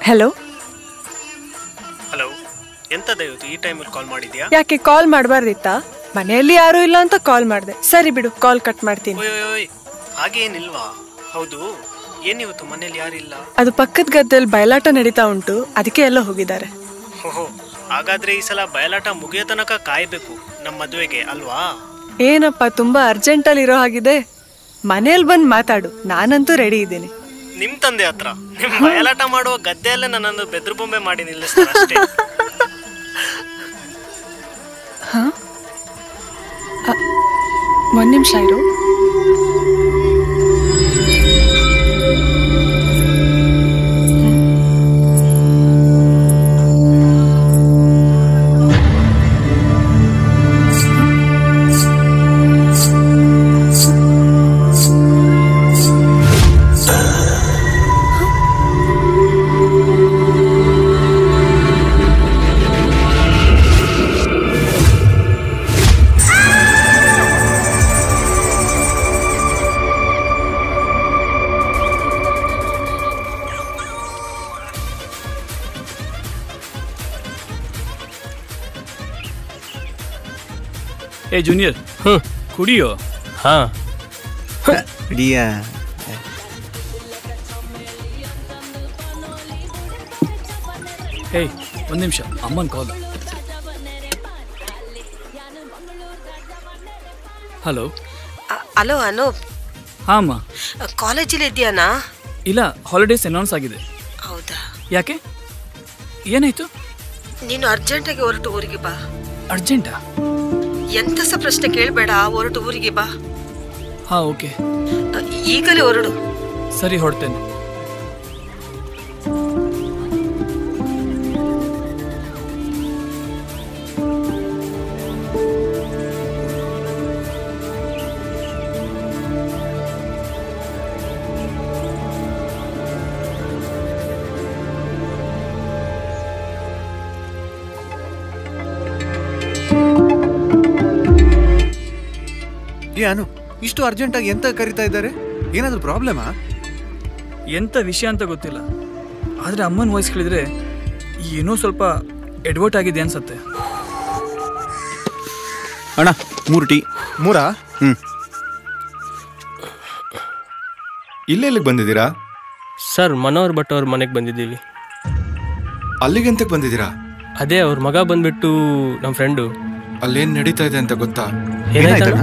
Hello hello ಎಂತ ದಯವಿಟ್ಟು ಈ ಟೈಮಲ್ಲಿ ಕಾಲ್ ಮಾಡಿದ್ಯಾ ಯಾಕೆ ಕಾಲ್ ಮಾಡಬಾರ್ದಿತ್ತಾ ಮನೆಯಲ್ಲಿ ಯಾರೂ ಇಲ್ಲ ಅಂತ ಕಾಲ್ ಮಾಡಿದೆ ಸರಿ ಬಿಡು ಕಾಲ್ ಕಟ್ ಮಾಡ್ತೀನಿ ಓಯ್ ಓಯ್ ಓಯ್ ಹಾಗೇನಿಲ್ವಾ ಹೌದು ಏನಿವತ್ತು ಮನೇಲಿ ಯಾರಿಲ್ಲ ಅದು ಪಕ್ಕದ ಗದ್ದೆಯಲ್ಲಿ ಬಯಲಾಟ ನಡೀತಾ ಉಂಟು ಅದಕ್ಕೆ ಎಲ್ಲ ಹೋಗಿದ್ದಾರೆ ಓಹೋ ಹಾಗಾದ್ರೆ ಈ ಸಲ ಬಯಲಾಟ ಮುಗಿಯೋ ತನಕ ಕಾಯ್ಬೇಕು ನಮ್ಮ ಮದುವೆಗೆ ಅಲ್ವಾ ಏನಪ್ಪ ತುಂಬಾ ಅರ್ಜೆಂಟಲ್ಲಿ ಇರೋ ಹಾಗಿದೆ ಮನೇಲಿ ಬಂದು ಮಾತಾಡು ನಾನಂತೂ ರೆಡಿ ಇದ್ದೀನಿ ನಿಮ್ ತಂದೆ ಹತ್ರ ನಿಮ್ ಬಯಲಾಟ ಮಾಡುವ ಗದ್ದೆಯಲ್ಲೇ ನನ್ನನ್ನು ಬೆದ್ರು ಬೊಂಬೆ ಮಾಡಿ ನಿಲ್ಲಿಸ್ತಾರೆ ಅಷ್ಟೇ ಒಂದ್ ನಿಮಿಷ ಇರು ಏ ಜೂನಿಯರ್ ಕುಡಿಯೋ ಹಾ ಹಿಡಿಯ ಏಯ್ ಒಂದು ನಿಮಿಷ ಅಮ್ಮನ ಕಾಲ್ ಹಲೋ ಹಲೋ ಅನೂಪ್ ಹಾಂ ಅಮ್ಮ ಕಾಲೇಜಲ್ಲಿ ಇದೆಯಾನಾ ಇಲ್ಲ ಹಾಲಿಡೇಸ್ ಅನೌನ್ಸ್ ಆಗಿದೆ ಹೌದಾ ಯಾಕೆ ಏನಾಯ್ತು ನೀನು ಅರ್ಜೆಂಟಾಗಿ ಹೊರಟು ಊರಿಗೆ ಬಾ ಅರ್ಜೆಂಟಾ ಎಂತ ಸಹ ಪ್ರಶ್ನೆ ಕೇಳಬೇಡ ಹೊರಟು ಊರಿಗೆ ಬಾ ಹಾಂ ಓಕೆ ಅ, ಈಗಲೇ ಹೊರಡು ಸರಿ ಹೊರಡ್ತೇನೆ ಏ ಅನು ಇಷ್ಟು ಅರ್ಜೆಂಟಾಗಿ ಎಂತ ಕರಿತಾ ಇದ್ದಾರೆ ಏನಾದರೂ ಪ್ರಾಬ್ಲಮಾ ಎಂಥ ವಿಷಯ ಅಂತ ಗೊತ್ತಿಲ್ಲ ಆದರೆ ಅಮ್ಮನ ವಾಯ್ಸ್ ಕೇಳಿದ್ರೆ ಏನೋ ಸ್ವಲ್ಪ ಎಡ್ವರ್ಟ್ ಆಗಿದೆ ಅನ್ಸತ್ತೆ ಅಣ್ಣ ಮೂರು ಟೀ ಮೂರಾ ಹ್ಮ್ ಇಲ್ಲೆಲ್ಲಿಗೆ ಬಂದಿದ್ದೀರಾ ಸರ್ ಮನೋಹರ್ ಭಟ್ ಅವ್ರ ಮನೆಗೆ ಬಂದಿದ್ದೀವಿ ಅಲ್ಲಿಗೆ ಎಂತಕ್ಕೆ ಬಂದಿದ್ದೀರಾ ಅದೇ ಅವ್ರ ಮಗ ಬಂದ್ಬಿಟ್ಟು ನಮ್ಮ ಫ್ರೆಂಡು ಅಲ್ಲೇನ್ ನಡೀತಾ ಇದೆ ಅಂತ ಗೊತ್ತಾ ಏನಾಯ್ತಣ್ಣ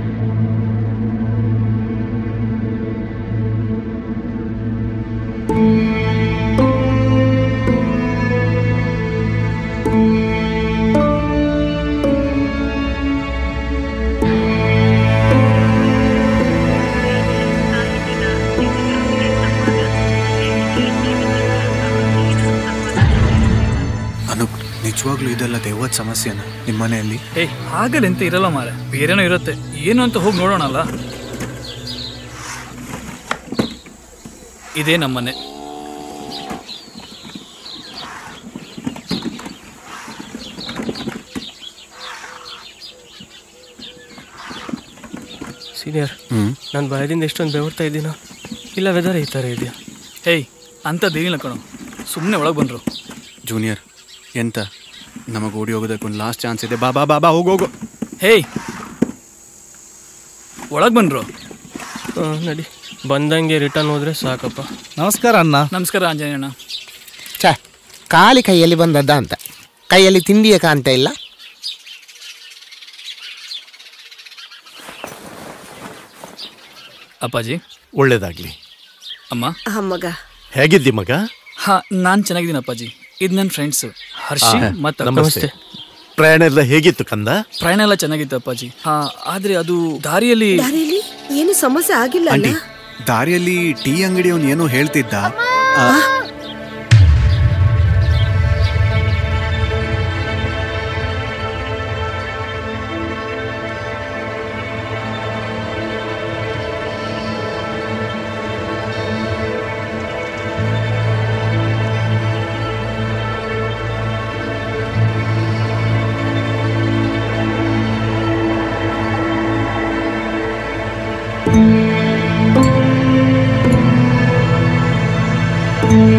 ಅನು ನಿಜವಾಗ್ಲೂ ಇದೆಲ್ಲ ದೆವ್ವದ ಸಮಸ್ಯೆನಾ ನಿಮ್ಮ ಮನೆಯಲ್ಲಿ ಏಯ್ ಹಾಗಲ್ಲ ಎಂತ ಇರಲ್ಲ ಮಾರೆ ಬೇರೆನೋ ಇರುತ್ತೆ ಏನು ಅಂತ ಹೋಗಿ ನೋಡೋಣಲ್ಲ ಇದೇ ನಮ್ಮನೆ ಸೀನಿಯರ್ ಹ್ಮ್ ನಾನು ಭಯದಿಂದ ಎಷ್ಟೊಂದು ಬೆವರ್ತಾ ಇದ್ದೀನ ಇಲ್ಲ ವೆದರ್ ಈ ಥರ ಇದೆಯಾ ಹೇಯ್ ಅಂಥದ್ದೇನಿಲ್ಲ ಕಣೋ ಸುಮ್ಮನೆ ಒಳಗೆ ಬಂದರು ಜೂನಿಯರ್ ಎಂತ ನಮಗೆ ಓಡಿ ಹೋಗೋದಕ್ಕೆ ಒಂದು ಲಾಸ್ಟ್ ಚಾನ್ಸ್ ಇದೆ ಬಾ ಬಾ ಬಾ ಬಾ ಹೋಗು ಹೋಗು ಹೇಯ್ ಒಳಗೆ ಬಂದರು ಹಾಂ ನಡಿ ಬಂದಂಗೆ ರಿಟರ್ನ್ ಹೋದ್ರೆ ಸಾಕಪ್ಪ ನಮಸ್ಕಾರ ಅಣ್ಣ ನಮಸ್ಕಾರ ಆಂಜನೇಯಣ್ಣ ಛ ಖಾಲಿ ಕೈಯಲ್ಲಿ ಬಂದದ್ದ ಅಂತ ಕೈಯಲ್ಲಿ ತಿಂಡಿಯ ಕಾಣ್ತ ಇಲ್ಲ ಅಪ್ಪಾಜಿ ಒಳ್ಳೇದಾಗ್ಲಿ ಅಮ್ಮ ಆ ಮಗ ಹೇಗಿದ್ದಿ ಮಗ ಹಾ ನಾನು ಚೆನ್ನಾಗಿದ್ದೀನಿ ಅಪ್ಪಾಜಿ ಇದು ನನ್ನ ಫ್ರೆಂಡ್ಸ್ ಹರ್ಷಿ ಮತ್ತು ನಮಸ್ತೆ ಪ್ರಯಾಣ ಎಲ್ಲ ಹೇಗಿತ್ತು ಕಂದ ಪ್ರಯಾಣ ಎಲ್ಲ ಚೆನ್ನಾಗಿತ್ತು ಅಪ್ಪಾಜಿ ಹಾ ಆದ್ರೆ ಅದು ದಾರಿಯಲ್ಲಿ ದಾರಿಯಲ್ಲಿ ಏನು ಸಮಸ್ಯೆ ಆಗಿಲ್ಲ ಆಂಟಿ ಅಲ್ಲ ದಾರಿಯಲ್ಲಿ ಟೀ ಅಂಗಡಿಯವನು ಏನೋ ಹೇಳ್ತಿದ್ದ ಆ, ಆ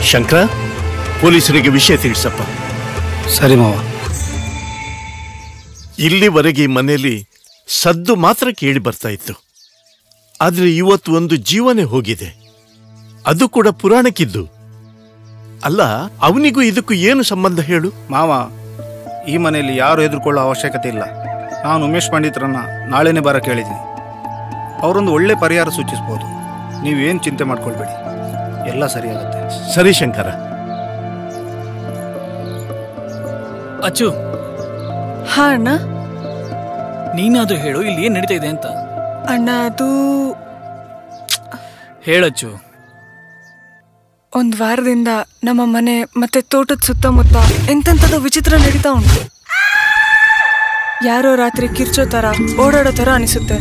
ಶಂಕರ ಪೊಲೀಸರಿಗೆ ವಿಷಯ ತಿಳಿಸಪ್ಪ ಸರಿ ಮಾವ ಇಲ್ಲಿವರೆಗೆ ಈ ಮನೆಯಲ್ಲಿ ಸದ್ದು ಮಾತ್ರ ಕೇಳಿ ಬರ್ತಾ ಇತ್ತು ಆದ್ರೆ ಇವತ್ತು ಒಂದು ಜೀವನೇ ಹೋಗಿದೆ ಅದು ಕೂಡ ಪುರಾಣಕ್ಕಿದ್ದು ಅಲ್ಲ ಅವನಿಗೂ ಇದಕ್ಕೂ ಏನು ಸಂಬಂಧ ಹೇಳು ಮಾವ ಈ ಮನೆಯಲ್ಲಿ ಯಾರು ಹೆದರ್ಕೊಳ್ಳೋ ಅವಶ್ಯಕತೆ ಇಲ್ಲ ನಾನು ಉಮೇಶ್ ಪಂಡಿತರನ್ನ ನಾಳೆನೇ ಬರ ಕೇಳಿದ್ದೀನಿ ಅವರೊಂದು ಒಳ್ಳೆ ಪರಿಹಾರ ಸೂಚಿಸ್ಬೋದು ನೀವೇನು ಚಿಂತೆ ಮಾಡ್ಕೊಳ್ಬೇಡಿ ಎಲ್ಲ ಸರಿಯಾಗುತ್ತೆ ಸರಿ ಶಂಕರ ಅಚ್ಚು ಹಾ ಅಣ್ಣ ನೀನಾದ್ರೂ ಹೇಳು ಇಲ್ಲಿ ಏನ್ ನಡೀತಾ ಇದೆ ಅಂತ ಅಣ್ಣ ಅದು ಹೇಳಚ್ಚು ಒಂದ್ ವಾರದಿಂದ ನಮ್ಮ ಮನೆ ಮತ್ತೆ ತೋಟದ ಸುತ್ತಮುತ್ತ ಎಂತೆಂಥದ್ದು ವಿಚಿತ್ರ ನಡೀತಾ ಉಂಟು ಯಾರೋ ರಾತ್ರಿ ಕಿರ್ಚೋ ತರ ಓಡಾಡೋ ತರ ಅನಿಸುತ್ತೆ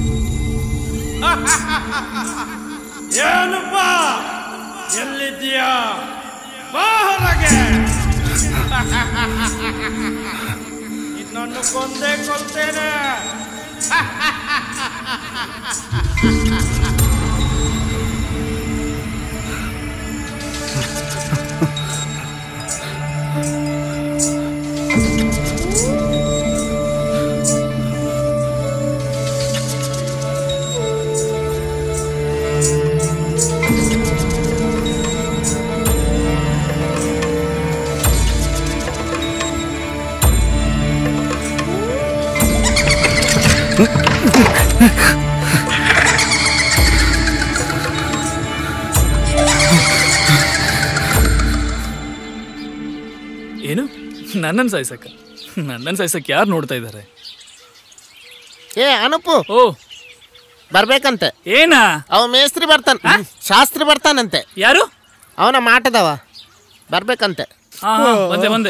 ಏನು ನನ್ನನ್ನು ಸಾಯ್ಸಕ್ಕ ನನ್ನನ್ನು ಸಾಯ್ಸಕ್ಕೆ ಯಾರು ನೋಡ್ತಾ ಇದ್ದಾರೆ ಏ ಅನುಪು ಓ ಬರ್ಬೇಕಂತೆ ಏನಾ ಅವ ಮೇಸ್ತ್ರಿ ಬರ್ತಾನ ಶಾಸ್ತ್ರಿ ಬರ್ತಾನಂತೆ ಯಾರು ಅವನ ಮಾಟದವ ಬರ್ಬೇಕಂತೆ ಹಾ ಹಾ, ಬಂದೆ ಬಂದೆ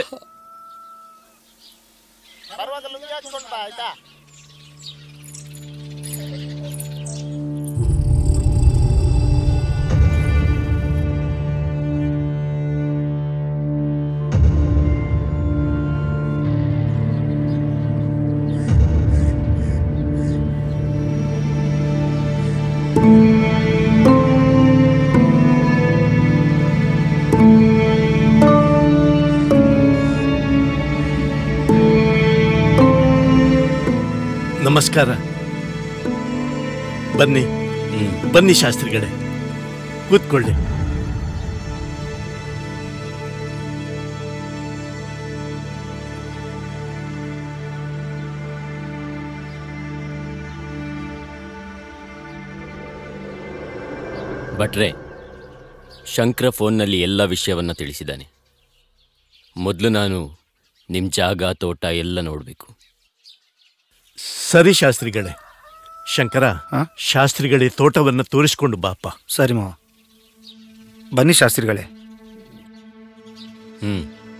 ನಮಸ್ಕಾರ ಬನ್ನಿ ಬನ್ನಿ ಶಾಸ್ತ್ರಿಗಳೇ ಕೂತ್ಕೊಳ್ಳಿ ಭಟ್ರೆ ಶಂಕರ ಫೋನ್ನಲ್ಲಿ ಎಲ್ಲ ವಿಷಯವನ್ನು ತಿಳಿಸಿದ್ದಾನೆ ಮೊದಲು ನಾನು ನಿಮ್ಮ ಜಾಗ ತೋಟ ಎಲ್ಲ ನೋಡಬೇಕು ಸರಿ ಶಾಸ್ತ್ರಿಗಳೇ ಶಂಕರ ಹಾ? ಶಾಸ್ತ್ರಿಗಳೇ ತೋಟವನ್ನು ತೋರಿಸ್ಕೊಂಡು ಬಾಪ ಸರಿ ಮಾವ ಬನ್ನಿ ಶಾಸ್ತ್ರಿಗಳೇ ಹ್ಞೂ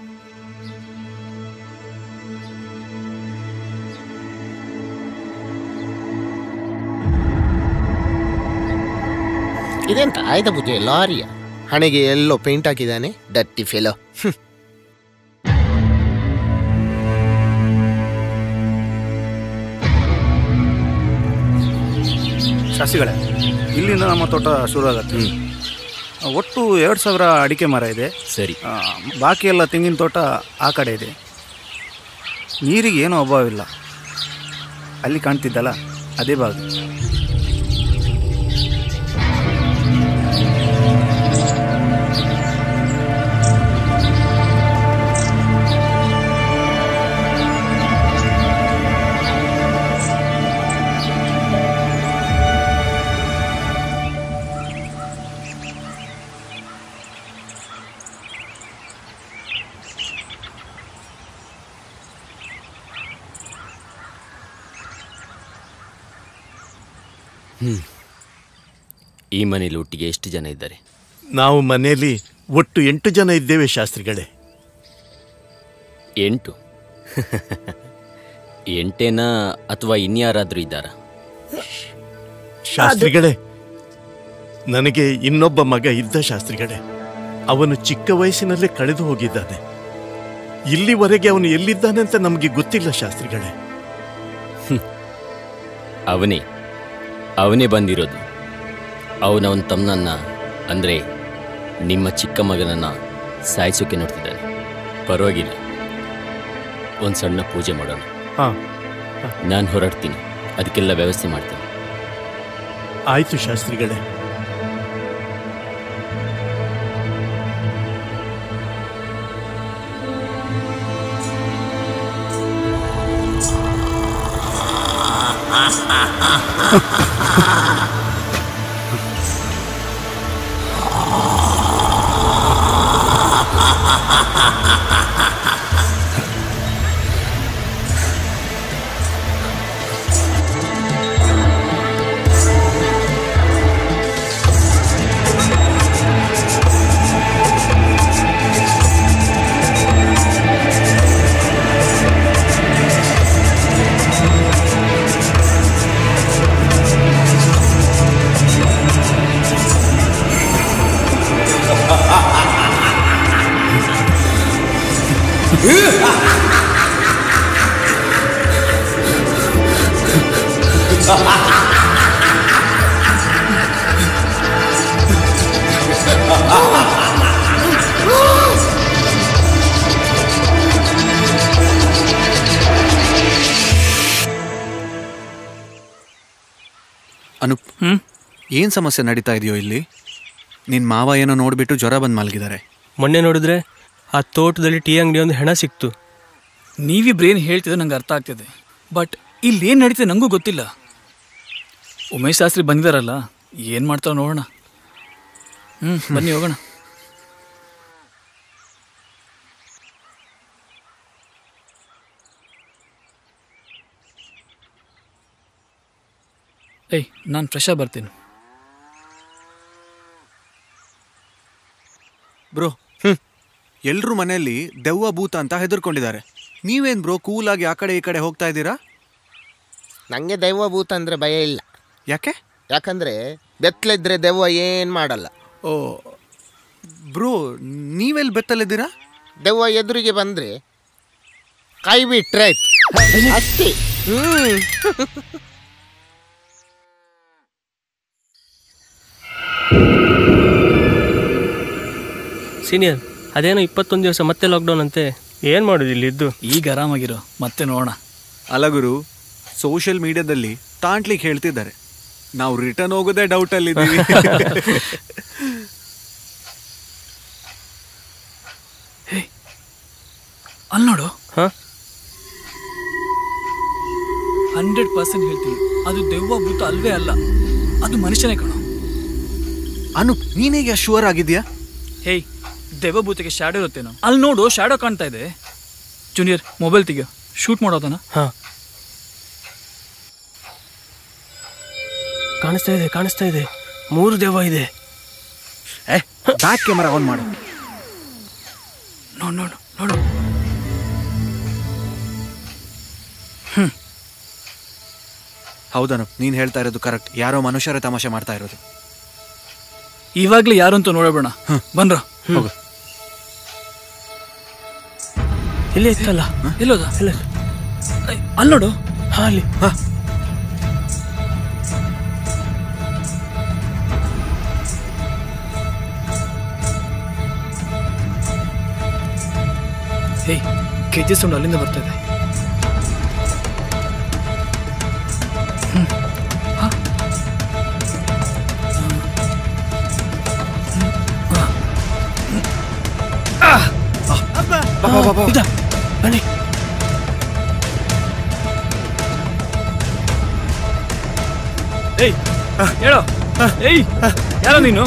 ಇದೆಂತ ಆಯ್ದ ಬುದ್ಧಿ ಲಾರಿಯ ಹಣೆಗೆ ಎಲ್ಲೋ ಪೇಂಟ್ ಹಾಕಿದ್ದಾನೆ ಡಟ್ಟಿ ಫೆಲೋ ಶಾಸ್ತ್ರಿಗಳೇ ಇಲ್ಲಿಂದ ನಮ್ಮ ತೋಟ ಶುರು ಆಗುತ್ತೆ ಒಟ್ಟು ಎರಡು ಸಾವಿರ ಅಡಿಕೆ ಮರ ಇದೆ ಸರಿ ಆ, ಬಾಕಿ ಎಲ್ಲ ತೆಂಗಿನ ತೋಟ ಆ ಕಡೆ ಇದೆ ನೀರಿಗೆ ಏನೂ ಅಭಾವ ಇಲ್ಲ ಅಲ್ಲಿ ಕಾಣ್ತಿದ್ದಲ್ಲ ಅದೇ ಭಾಗ ಈ ಮನೇಲಿ ಒಟ್ಟಿಗೆ ಎಷ್ಟು ಜನ ಇದ್ದಾರೆ ನಾವು ಮನೆಯಲ್ಲಿ ಒಟ್ಟು ಎಂಟು ಜನ ಇದ್ದೇವೆ ಶಾಸ್ತ್ರಿಗಳೇ ಎಂಟು ಎಂಟೇನಾ ಅಥವಾ ಇನ್ಯಾರಾದರೂ ಇದ್ದಾರಾ ಶಾಸ್ತ್ರಿಗಳೇ ನನಗೆ ಇನ್ನೊಬ್ಬ ಮಗ ಇದ್ದ ಶಾಸ್ತ್ರಿಗಳೇ ಅವನು ಚಿಕ್ಕ ವಯಸ್ಸಿನಲ್ಲೇ ಕಳೆದು ಹೋಗಿದ್ದಾನೆ ಇಲ್ಲಿವರೆಗೆ ಅವನು ಎಲ್ಲಿದ್ದಾನೆ ಅಂತ ನಮಗೆ ಗೊತ್ತಿಲ್ಲ ಶಾಸ್ತ್ರಿಗಳೇ ಅವನೇ ಅವನೇ ಬಂದಿರೋದು ಅವನವನ ತಮ್ಮನನ್ನ ಅಂದರೆ ನಿಮ್ಮ ಚಿಕ್ಕ ಮಗನನ್ನ ಸಾಯಿಸೋಕೆ ನೋಡ್ತಿದ್ದಾನೆ ಪರವಾಗಿಲ್ಲ ಒಂದು ಸಣ್ಣ ಪೂಜೆ ಮಾಡೋಣ ಹಾ ನಾನು ಹೊರಡ್ತೀನಿ ಅದಕ್ಕೆಲ್ಲ ವ್ಯವಸ್ಥೆ ಮಾಡ್ತೀನಿ ಆಯ್ತು ಶಾಸ್ತ್ರಿಗಳೇ ಅನುಪ್ ಏನ್ ಸಮಸ್ಯೆ ನಡೀತಾ ಇದೆಯೋ ಇಲ್ಲಿ ನಿನ್ ಮಾವ ಏನೋ ನೋಡ್ಬಿಟ್ಟು ಜ್ವರ ಬಂದ್ ಮಲಗಿದ್ದಾರೆ ಮೊನ್ನೆ ನೋಡಿದ್ರೆ ಆ ತೋಟದಲ್ಲಿ ಟೀ ಅಂಗಡಿ ಒಂದು ಹೆಣ ಸಿಕ್ತು ನೀವಿಬ್ರೇನು ಹೇಳ್ತಿದ್ರೆ ನಂಗೆ ಅರ್ಥ ಆಗ್ತಿದೆ ಬಟ್ ಇಲ್ಲಿ ಏನು ನಡೀತಿದೆ ನನಗೂ ಗೊತ್ತಿಲ್ಲ ಉಮೇಶ್ ಶಾಸ್ತ್ರಿ ಬಂದಿದಾರಲ್ಲ ಏನು ಮಾಡ್ತಾರೋ ನೋಡೋಣ ಹ್ಞೂ ಬನ್ನಿ ಹೋಗೋಣ ಏಯ್ ನಾನು ಫ್ರೆಶ್ ಆಗಿ ಬರ್ತೀನಿ ಬ್ರೋ ಎಲ್ರೂ ಮನೆಯಲ್ಲಿ ದೆವ್ವ ಭೂತ ಅಂತ ಹೆದರ್ಕೊಂಡಿದ್ದಾರೆ ನೀವೇನ್ ಬ್ರೋ ಕೂಲಾಗಿ ಆ ಕಡೆ ಈ ಕಡೆ ಹೋಗ್ತಾ ಇದ್ದೀರಾ ನನಗೆ ದೆವ್ವ ಭೂತ ಅಂದರೆ ಭಯ ಇಲ್ಲ ಯಾಕೆ ಯಾಕಂದರೆ ಬೆತ್ತಲಿದ್ರೆ ದೆವ್ವ ಏನು ಮಾಡಲ್ಲ ಓ ಬ್ರೋ ನೀವೆಲ್ಲಿ ಬೆತ್ತಲ್ಲಿದ್ದೀರಾ ದೆವ್ವ ಎದುರಿಗೆ ಬಂದರೆ ಕೈ ಬಿಟ್ರೆ ಆಯ್ತು ಅಷ್ಟೇ ಹ್ಮ್ ಸೀನಿಯರ್ ಅದೇನೋ ಇಪ್ಪತ್ತೊಂದು ದಿವಸ ಮತ್ತೆ ಲಾಕ್ಡೌನ್ ಅಂತೆ ಏನು ಮಾಡೋದು ಇಲ್ಲಿ ಇದ್ದು ಈಗ ಆರಾಮಾಗಿರೋ ಮತ್ತೆ ನೋಡೋಣ ಅಲ್ಲ ಗುರು ಸೋಷಿಯಲ್ ಮೀಡಿಯಾದಲ್ಲಿ ತಾಂಟ್ಲಿಕ್ಕೆ ಹೇಳ್ತಿದ್ದಾರೆ ನಾವು ರಿಟರ್ನ್ ಹೋಗೋದೇ ಡೌಟ್ ಅಲ್ಲಿ ಇದ್ದೀವಿ ಅಲ್ಲಿ ನೋಡು ಹಾಂ ಹಂಡ್ರೆಡ್ ಪರ್ಸೆಂಟ್ ಹೇಳ್ತೀನಿ ಅದು ದೆವ್ವ ಭೂತ ಅಲ್ವೇ ಅಲ್ಲ ಅದು ಮನುಷ್ಯನೇ ಕಣೋ ಅನುಪ್ ನೀನೇಗೆ ಶೂರ್ ಆಗಿದ್ಯಾ ಹೇಯ್ ದೆವ್ವ ಭೂತಕ್ಕೆ ಶಾಡೋ ಇರುತ್ತೇನೋ ಅಲ್ಲಿ ನೋಡು ಶಾಡೋ ಕಾಣ್ತಾ ಇದೆ ಜೂನಿಯರ್ ಮೊಬೈಲ್ ತೆಗಿಯೋ ಶೂಟ್ ಮಾಡೋದನ್ನ ಹಾಂ ಕಾಣಿಸ್ತಾ ಇದೆ ಕಾಣಿಸ್ತಾ ಇದೆ ಮೂರು ದೆವ್ವ ಇದೆ ಬ್ಯಾಕ್ ಕ್ಯಾಮರಾ ಆನ್ ಮಾಡು ನೋಡು ನೋಡು ನೋಡು ಹೌದನುಪ್ ನೀನ್ ಹೇಳ್ತಾ ಇರೋದು ಕರೆಕ್ಟ್ ಯಾರೋ ಮನುಷ್ಯರೇ ತಮಾಷೆ ಮಾಡ್ತಾ ಇರೋದು ಇವಾಗ್ಲೇ ಯಾರು ಅಂತ ನೋಡೋಣ ಬನ್ರ ಹೋಗು ಇಲ್ಲೇ ಇತ್ತಲ್ಲ ಎಲ್ಲೋದ ಇಲ್ಲ ಐ, ಅಲ್ಲಿ ನೋಡು ಹಾಂ ಅಲ್ಲಿ ಹೇಯ್ ಕೆಜಿ ಸೌಂಡ್ ಅಲ್ಲಿಂದ ಬರ್ತಾ ಇದೆ ಹ್ಮ್. ಹಾ? ಹ್ಮ್. ಹಾ. ಹ್ಮ್. ಆ! ಆ, ಇದ, ಬನ್ನಿ ಏಯ್ ಹೇಳೋ ಏಯ್ ಯಾರೋ ನೀನು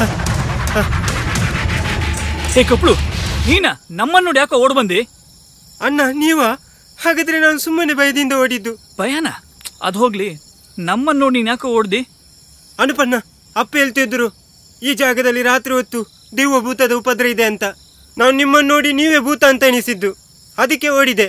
ಏ ಕಪ್ಳು ನೀನ ನಮ್ಮನ್ನ ನೋಡಿ ಯಾಕೋ ಓಡ್ ಬಂದಿ ಅಣ್ಣ ನೀವ ಹಾಗಾದ್ರೆ ನಾನು ಸುಮ್ಮನೆ ಭಯದಿಂದ ಓಡಿದ್ದು ಭಯನ ಅದು ಹೋಗ್ಲಿ ನಮ್ಮನ್ನ ನೋಡಿ ನೀನ್ ಯಾಕೋ ಓಡ್ದಿ ಅನುಪಣ್ಣ ಅಪ್ಪ ಹೇಳ್ತಿದ್ರು ಈ ಜಾಗದಲ್ಲಿ ರಾತ್ರಿ ಹೊತ್ತು ದೆವ್ವ ಭೂತದ ಉಪದ್ರ ಇದೆ ಅಂತ ನಾನು ನಿಮ್ಮನ್ನು ನೋಡಿ ನೀವೇ ಭೂತ ಅಂತ ಎನಿಸಿದ್ದು ಅದಕ್ಕೆ ಓಡಿದೆ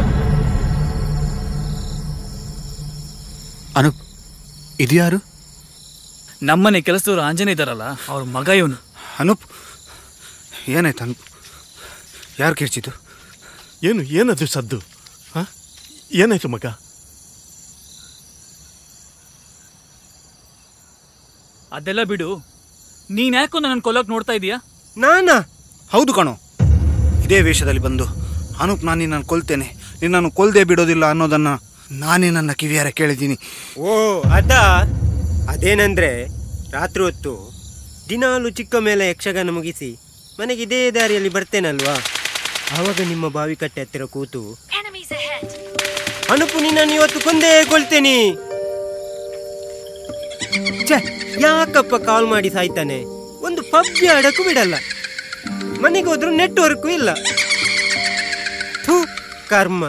ಅನುಪ್ ಇದ್ಯಾರು ನಮ್ಮನೆ ಕೆಲಸದವ್ರು ಆಂಜನೇಯ ಇದಾರಲ್ಲ ಅವ್ರ ಮಗ ಇವನು ಅನೂಪ್ ಏನಾಯ್ತು ಅನೂಪ್ ಯಾರು ಕಿರ್ಚಿದ್ದು ಏನು ಏನದು ಸದ್ದು ಹ? ಏನಾಯ್ತು ಮಗ ಅದೆಲ್ಲ ಬಿಡು ನೀನ್ ಯಾಕೋ ನನ್ನ ಕೊಲ್ಲಕ್ ನೋಡ್ತಾ ಇದೀಯಾ ನಾನಾ ಹೌದು ಕಣೋ ಇದೇ ವೇಷದಲ್ಲಿ ಬಂದು ಅನೂಪ್ ನಾನು ನಿನ್ನನ್ನು ಕೊಲ್ತೇನೆ ನಿನ್ನನ್ನು ಕೊಲ್ದೇ ಬಿಡೋದಿಲ್ಲ ಅನ್ನೋದನ್ನ ನಾನೇ ನನ್ನ ಕಿವಿಯಾರ ಕೇಳಿದ್ದೀನಿ ಓ ಅದ ಅದೇನಂದ್ರೆ ರಾತ್ರಿ ಹೊತ್ತು ದಿನಾಲು ಚಿಕ್ಕ ಮೇಲೆ ಯಕ್ಷಗಾನ ಮುಗಿಸಿ ಮನೆಗೆ ಇದೇ ದಾರಿಯಲ್ಲಿ ಬರ್ತೇನಲ್ವಾ ಆವಾಗ ನಿಮ್ಮ ಬಾವಿ ಕಟ್ಟೆ ಹತ್ತಿರ ಕೂತು ಅನುಪು ನಿನ್ನನ್ನು ಇವತ್ತು ಕೊಂದೇ ಕೊಳ್ತೇನೆ ಛೆ, ಯಾಕಪ್ಪ ಕಾಲ್ ಮಾಡಿ ಸಾಯ್ತಾನೆ ಒಂದು ಪಬ್ಜಿ ಆಡಕ್ಕೂ ಬಿಡಲ್ಲ ಮನೆಗೆ ಹೋದ್ರು ನೆಟ್ವರ್ಕು ಇಲ್ಲ ಥೂ ಕರ್ಮ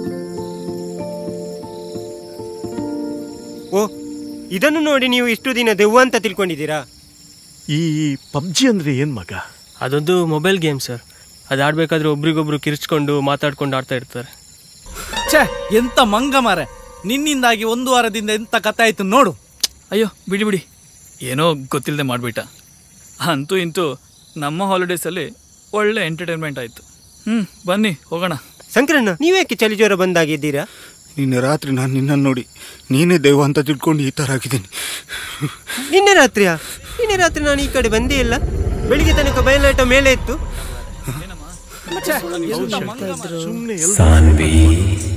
ಓ ಇದನ್ನು ನೋಡಿ ನೀವು ಇಷ್ಟು ದಿನ ದೆವ್ವ ಅಂತ ತಿಳ್ಕೊಂಡಿದ್ದೀರಾ ಈ ಪಬ್ಜಿ ಅಂದ್ರೆ ಏನ್ ಮಗ ಅದೊಂದು ಮೊಬೈಲ್ ಗೇಮ್ ಸರ್ ಅದು ಆಡ್ಬೇಕಾದ್ರೆ ಒಬ್ರಿಗೊಬ್ರು ಕಿರ್ಚ್ಕೊಂಡು ಮಾತಾಡ್ಕೊಂಡು ಆಡ್ತಾ ಇರ್ತಾರೆ ಛೇ ಎಂತ ಮಂಗ ಮಾರೆ ನಿನ್ನಿಂದಾಗಿ ಒಂದು ವಾರದಿಂದ ಎಂತ ಕಥೆ ಆಯ್ತು ನೋಡು ಅಯ್ಯೋ ಬಿಡಿ ಬಿಡಿ ಏನೋ ಗೊತ್ತಿಲ್ಲದೆ ಮಾಡಿಬಿಟ್ಟ ಅಂತೂ ಇಂತೂ ನಮ್ಮ ಹಾಲಿಡೇಸಲ್ಲಿ ಒಳ್ಳೆ ಎಂಟರ್ಟೈನ್ಮೆಂಟ್ ಆಯಿತು ಹ್ಞೂ ಬನ್ನಿ ಹೋಗೋಣ ಶಂಕರಣ್ಣ ನೀವೇಕೆ ಚಳಿ ಜ್ವರ ಬಂದಾಗಿದ್ದೀರಾ ನಿನ್ನೆ ರಾತ್ರಿ ನಾನು ನಿನ್ನನ್ನು ನೋಡಿ ನೀನೇ ದೈವ ಅಂತ ತಿಳ್ಕೊಂಡು ಈ ಥರ ಆಗಿದ್ದೀನಿ ನಿನ್ನೆ ರಾತ್ರಿಯಾ ನಿನ್ನೆ ರಾತ್ರಿ ನಾನು ಈ ಕಡೆ ಬಂದೇ ಇಲ್ಲ ಬೆಳಿಗ್ಗೆ ತನಕ ಬಯಲಾಟ ಮೇಲೆ ಇತ್ತು ಸುಮ್ನೆ ಸಾನ್ವಿ